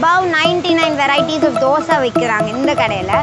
above ninety nine varieties of dosa விற்கிறாங்க இந்த கடையில்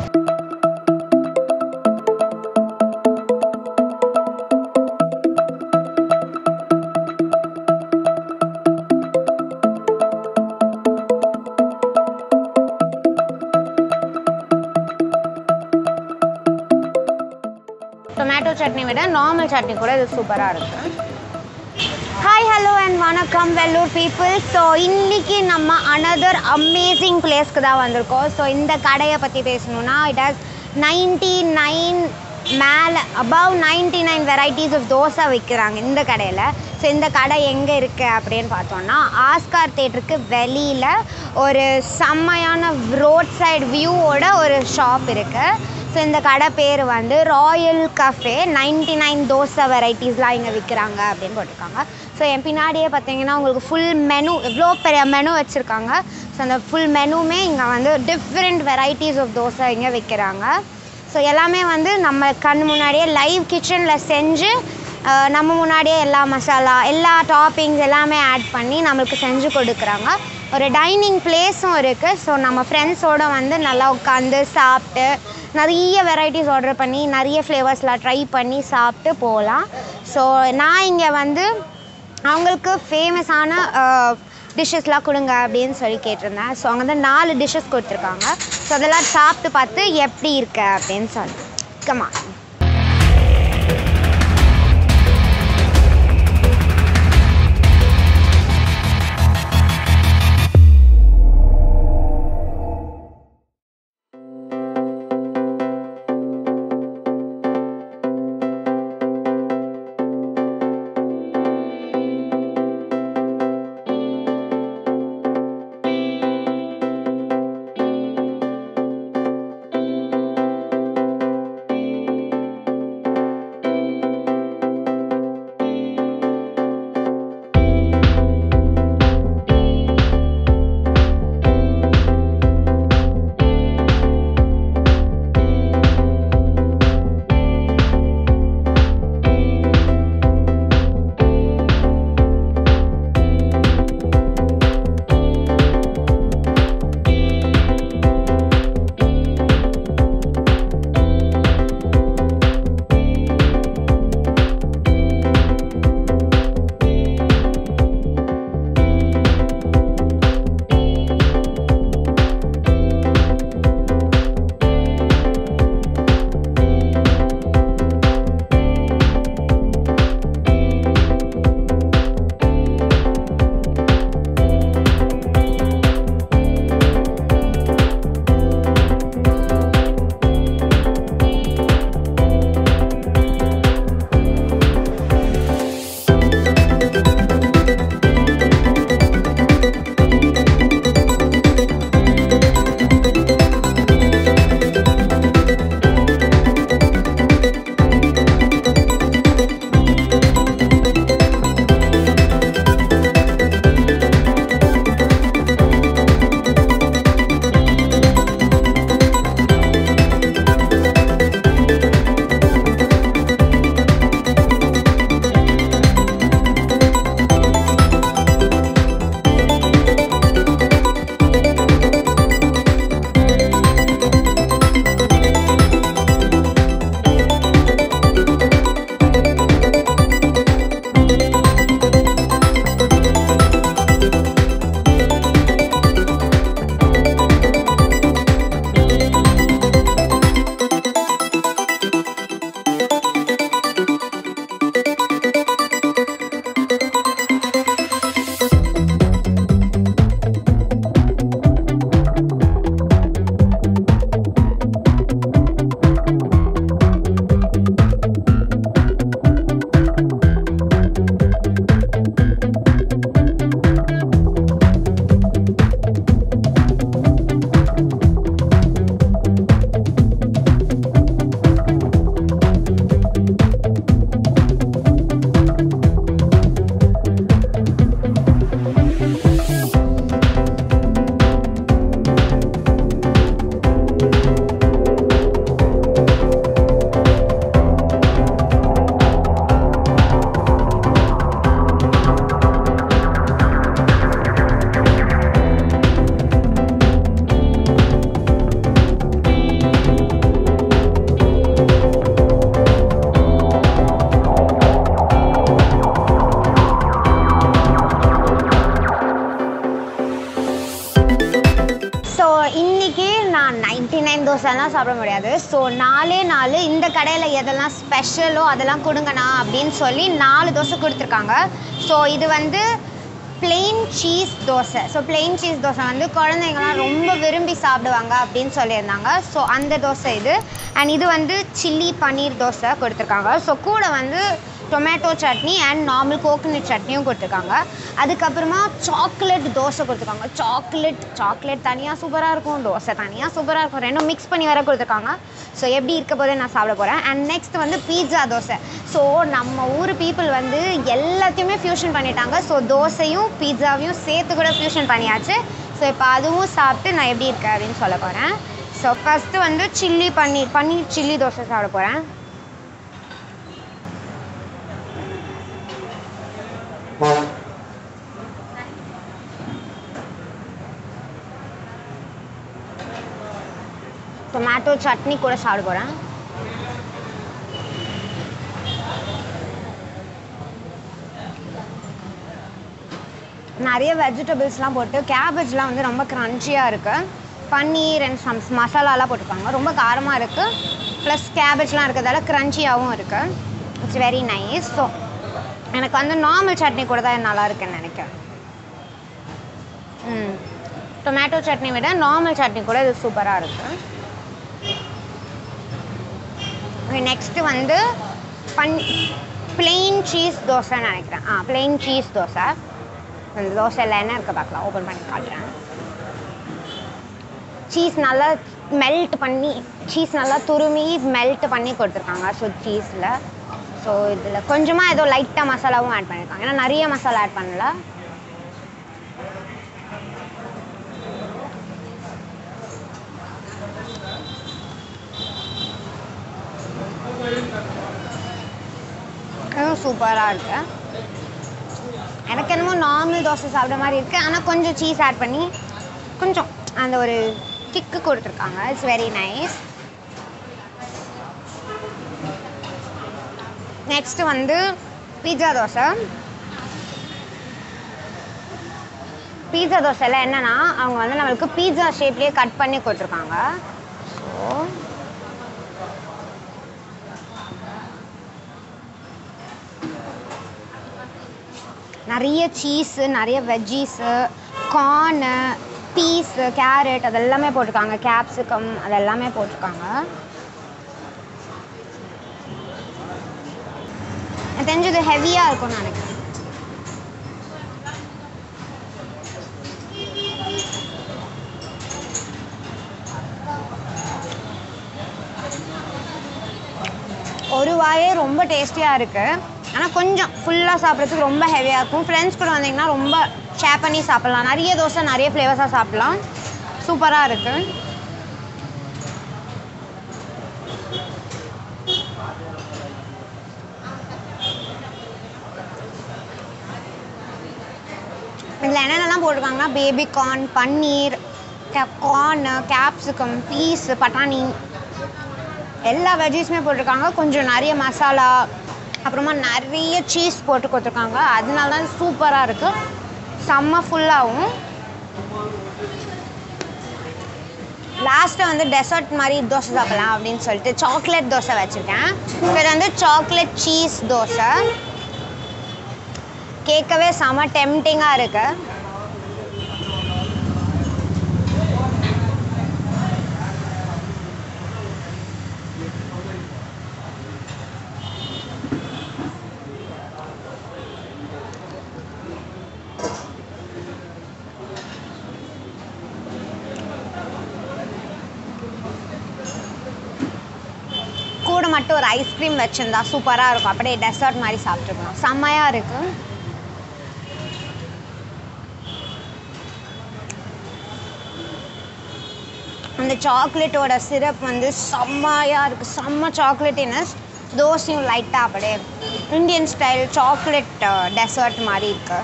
டொமேட்டோ சட்னி விட நார்மல் சட்னி கூட இது சூப்பராக இருக்குது ஹாய் ஹலோ அண்ட் வணக்கம் வெள்ளூர் பீப்புள் ஸோ இன்னைக்கு நம்ம அனதர் அமேசிங் பிளேஸ்க்கு தான் வந்திருக்கோம் ஸோ இந்த கடையை பற்றி பேசணும்னா இட் ஹாஸ் நைன்டி நைன் மேலே above ninety nine varieties of dosa விற்கிறாங்க இந்த கடையில் ஸோ இந்த கடை எங்கே இருக்குது அப்படின்னு பார்த்தோம்னா ஆஸ்கார் தேட்டருக்கு வெளியில் ஒரு செம்மையான ரோட் சைடு வியூவோட ஒரு ஷாப் இருக்குது ஸோ இந்த கடை பேர் வந்து royal cafe ninety nine dosa வெரைட்டிஸ்லாம் இங்கே விற்கிறாங்க அப்படின்னு போட்டிருக்காங்க ஸோ என் பின்னாடியே பார்த்தீங்கன்னா உங்களுக்கு ஃபுல் மெனு எவ்வளோ பெரிய மெனு வச்சுருக்காங்க ஸோ அந்த ஃபுல் மெனுமே இங்கே வந்து டிஃப்ரெண்ட் வெரைட்டிஸ் ஆஃப் தோசை இங்கே விற்கிறாங்க ஸோ எல்லாமே வந்து நம்ம கண் முன்னாடியே லைவ் கிச்சனில் செஞ்சு அஹ், நம்ம முன்னாடியே எல்லா மசாலா எல்லா டாப்பிங்ஸ் எல்லாமே ஆட் பண்ணி நம்மளுக்கு செஞ்சு கொடுக்குறாங்க ஒரு டைனிங் பிளேஸும் இருக்குது ஸோ நம்ம ஃப்ரெண்ட்ஸோடு வந்து நல்லா உட்காந்து சாப்பிட்டு நிறைய வெரைட்டிஸ் ஆர்டர் பண்ணி நிறைய ஃப்ளேவர்ஸ்லாம் ட்ரை பண்ணி சாப்பிட்டு போகலாம் ஸோ நான் இங்கே வந்து அவங்களுக்கு ஃபேமஸான டிஷ்ஷஸ்லாம் கொடுங்க அப்படின்னு சொல்லி கேட்டிருந்தேன் ஸோ அவங்க வந்து நாலு டிஷ்ஷஸ் கொடுத்துருக்காங்க ஸோ அதெல்லாம் சாப்பிட்டு பார்த்து எப்படி இருக்கு அப்படின்னு சொல்லி கமா இன்னைக்கு நான் நைன்டி நைன் தோசைலாம் சாப்பிட முடியாது ஸோ நாலே நாலு இந்த கடையில் எதெல்லாம் ஸ்பெஷலோ அதெல்லாம் கொடுங்கண்ணா அப்படின்னு சொல்லி நாலு தோசை கொடுத்துருக்காங்க ஸோ இது வந்து plain cheese dosa so plain cheese dosa வந்து குழந்தைங்கலாம் ரொம்ப விரும்பி சாப்பிடுவாங்க அப்படின்னு சொல்லியிருந்தாங்க ஸோ அந்த தோசை இது அண்ட் இது வந்து சில்லி பன்னீர் தோசை கொடுத்துருக்காங்க ஸோ கூட வந்து tomato chutney and normal coconut சட்னியும் கொடுத்துருக்காங்க அதுக்கப்புறமா சாக்லேட் தோசை கொடுத்துருக்காங்க சாக்லேட் சாக்லேட் தனியாக சூப்பராக இருக்கும் தோசை தனியாக சூப்பராக இருக்கும் ரெண்டும் மிக்ஸ் பண்ணி வர கொடுத்துருக்காங்க ஸோ எப்படி இருக்க போதே நான் சாப்பிட போகிறேன் அண்ட் நெக்ஸ்ட் வந்து பீட்சா தோசை ஸோ நம்ம ஊர் பீப்புள் வந்து எல்லாத்தையுமே ஃபியூஷன் பண்ணிட்டாங்க ஸோ தோசையும் பீட்சாவையும் சேர்த்து கூட ஃபியூஷன் பண்ணியாச்சு ஸோ இப்போ அதுவும் சாப்பிட்டு நான் எப்படி இருக்கேன் அப்படின்னு சொல்ல போகிறேன் ஸோ ஃபஸ்ட்டு வந்து சில்லி பன்னீர் பன்னீர் சில்லி தோசை சாப்பிட போகிறேன் டொமேட்டோ சட்னி கூட சாப்பிட போகிறேன் நிறைய வெஜிடபிள்ஸ்லாம் போட்டு கேபேஜ்லாம் வந்து ரொம்ப க்ரன்ச்சியாக இருக்குது பன்னீர் அண்ட் சம்ஸ் மசாலாலாம் போட்டிருக்காங்க ரொம்ப காரமாக இருக்குது ப்ளஸ் கேபேஜ்லாம் இருக்கிறதால க்ரன்ச்சியாகவும் இருக்குது இட்ஸ் வெரி நைஸ் ஸோ எனக்கு வந்து நார்மல் சட்னி கூட தான் நல்லா இருக்குன்னு நினைக்கிறேன் ம் டொமேட்டோ சட்னி விட நார்மல் சட்னி கூட இது சூப்பராக இருக்குது நெக்ஸ்ட்டு வந்து பன் பிளெயின் சீஸ் தோசைன்னு நினைக்கிறேன் ஆ பிளெயின் சீஸ் தோசை அந்த தோசையில் என்ன இருக்க பார்க்கலாம் ஓப்பன் பண்ணி காட்டுறேன் சீஸ் நல்லா மெல்ட் பண்ணி சீஸ் நல்லா துருமி மெல்ட் பண்ணி கொடுத்துருக்காங்க ஸோ சீஸில் ஸோ இதில் கொஞ்சமாக ஏதோ லைட்டாக மசாலாவும் ஆட் பண்ணியிருக்காங்க ஏன்னா நிறைய மசாலா ஆட் பண்ணல அதுவும் சூப்பராக இருக்கு எனக்கு என்னமோ நார்மல் தோசை சாப்பிட மாதிரி இருக்குது ஆனால் கொஞ்சம் சீஸ் ஆட் பண்ணி கொஞ்சம் அந்த ஒரு கிக்கு கொடுத்துருக்காங்க இட்ஸ் வெரி நைஸ் நெக்ஸ்ட் வந்து பீட்சா தோசை பீட்சா தோசையில் என்னன்னா அவங்க வந்து நம்மளுக்கு பீட்சா ஷேப்லேயே கட் பண்ணி கொடுத்துருக்காங்க ஸோ நிறைய சீஸு நிறைய வெஜ்ஜீஸு கார்னு பீஸு கேரட் அதெல்லாமே போட்டிருக்காங்க கேப்சிகம் அதெல்லாமே போட்டிருக்காங்க எனக்கு தெரிஞ்சு இது ஹெவியாக இருக்கும்னு நினைக்கிறேன் ஒரு வாயே ரொம்ப டேஸ்டியாக இருக்குது ஆனால் கொஞ்சம் ஃபுல்லாக சாப்பிட்றதுக்கு ரொம்ப ஹெவியாக இருக்கும் ஃப்ரெண்ட்ஸ் கூட வந்தீங்கன்னா ரொம்ப ஷேர் பண்ணி சாப்பிட்லாம் நிறைய தோசை நிறைய ஃப்ளேவர்ஸாக சாப்பிட்லாம் சூப்பராக இருக்குது இதில் என்னென்னலாம் போட்டிருக்காங்கன்னா baby corn paneer corn capsicum peas பட்டாணி எல்லா வெஜ்ஜீஸுமே போட்டிருக்காங்க கொஞ்சம் நிறைய மசாலா அப்புறமா நிறைய சீஸ் போட்டு கொடுத்துருக்காங்க அதனால தான் சூப்பராக இருக்குது செம்ம ஃபுல்லாகவும் லாஸ்ட்டாக வந்து டெசர்ட் மாதிரி தோசை சாப்பிடலாம் அப்படின்னு சொல்லிட்டு சாக்லேட் தோசை வச்சுருக்கேன் இது வந்து சாக்லேட் சீஸ் தோசை கேட்கவே செம டெம்டிங்காக இருக்கு கூட மட்டும் ஒரு ஐஸ்கிரீம் வச்சுருந்தா சூப்பராக இருக்கும் அப்படியே டெசர்ட் மாதிரி சாப்பிட்டுக்கணும் செம்மையாக இருக்குது அந்த சாக்லேட்டோட சிரப் வந்து செம்மையாக இருக்குது செம்ம சாக்லேட்டினஸ் தோசையும் லைட்டாக அப்படியே இந்தியன் ஸ்டைல் சாக்லேட் டெசர்ட் மாதிரி இருக்கு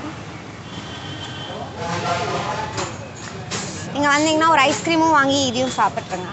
நீங்கள் வந்தீங்கன்னா ஒரு ஐஸ்கிரீமும் வாங்கி இதையும் சாப்பிட்ருங்க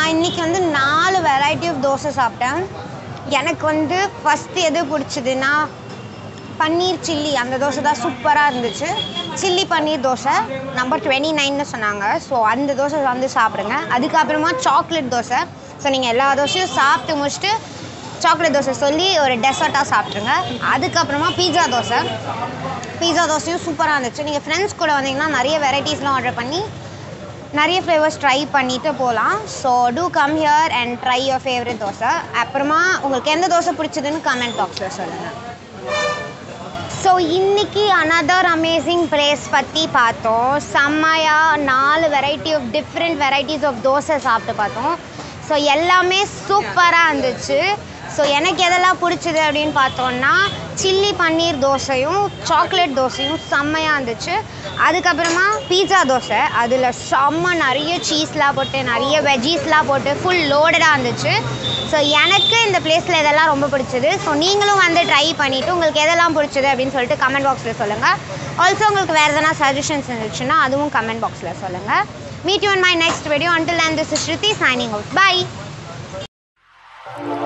நான் இன்னைக்கு வந்து நாலு வெரைட்டி ஆஃப் தோசை சாப்பிட்டேன் எனக்கு வந்து ஃபஸ்ட்டு எது பிடிச்சதுன்னா பன்னீர் சில்லி அந்த தோசை தான் சூப்பராக இருந்துச்சு chilli paneer dosa number twenty நைன்னு சொன்னாங்க ஸோ அந்த தோசை வந்து சாப்பிடுங்க அதுக்கப்புறமா சாக்லேட் தோசை ஸோ நீங்கள் எல்லா தோசையும் சாப்பிட்டு முடிச்சுட்டு சாக்லேட் தோசை சொல்லி ஒரு டெசர்ட்டாக சாப்பிட்ருங்க அதுக்கப்புறமா பீட்சா தோசை பீட்சா தோசையும் சூப்பராக இருந்துச்சு நீங்கள் ஃப்ரெண்ட்ஸ் கூட வந்தீங்கன்னா நிறைய வெரைட்டிஸ்லாம் ஆர்டர் பண்ணி நிறைய ஃப்ளேவர்ஸ் ட்ரை பண்ணிட்டு போகலாம் so do come here and try your favourite dosa அப்புறமா உங்களுக்கு எந்த தோசை பிடிச்சதுன்னு கமெண்ட் பாக்ஸில் சொல்லுங்கள் ஸோ இன்னைக்கு அனதர் அமேசிங் பிளேஸ் பற்றி பார்த்தோம் செம்மையாக நாலு variety of different varieties of dosa சாப்பிட்டு பார்த்தோம் ஸோ எல்லாமே சூப்பராக இருந்துச்சு ஸோ எனக்கு எதெல்லாம் பிடிச்சது அப்படின்னு பார்த்தோன்னா சில்லி பன்னீர் தோசையும் சாக்லேட் தோசையும் செம்மையாக இருந்துச்சு அதுக்கப்புறமா பீட்சா தோசை அதில் செம்ம நிறைய சீஸ்லாம் போட்டு நிறைய வெஜ்ஜீஸ்லாம் போட்டு ஃபுல் லோடடாக இருந்துச்சு ஸோ எனக்கு இந்த பிளேஸில் இதெல்லாம் ரொம்ப பிடிச்சது ஸோ நீங்களும் வந்து ட்ரை பண்ணிவிட்டு உங்களுக்கு எதெல்லாம் பிடிச்சது அப்படின்னு சொல்லிட்டு கமெண்ட் பாக்ஸில் சொல்லுங்கள் ஆல்சோ உங்களுக்கு வேறு எதனா சஜஷன்ஸ் இருந்துச்சுன்னா அதுவும் கமெண்ட் பாக்ஸில் சொல்லுங்கள் meet you on my next video until then this is Shruti signing out bye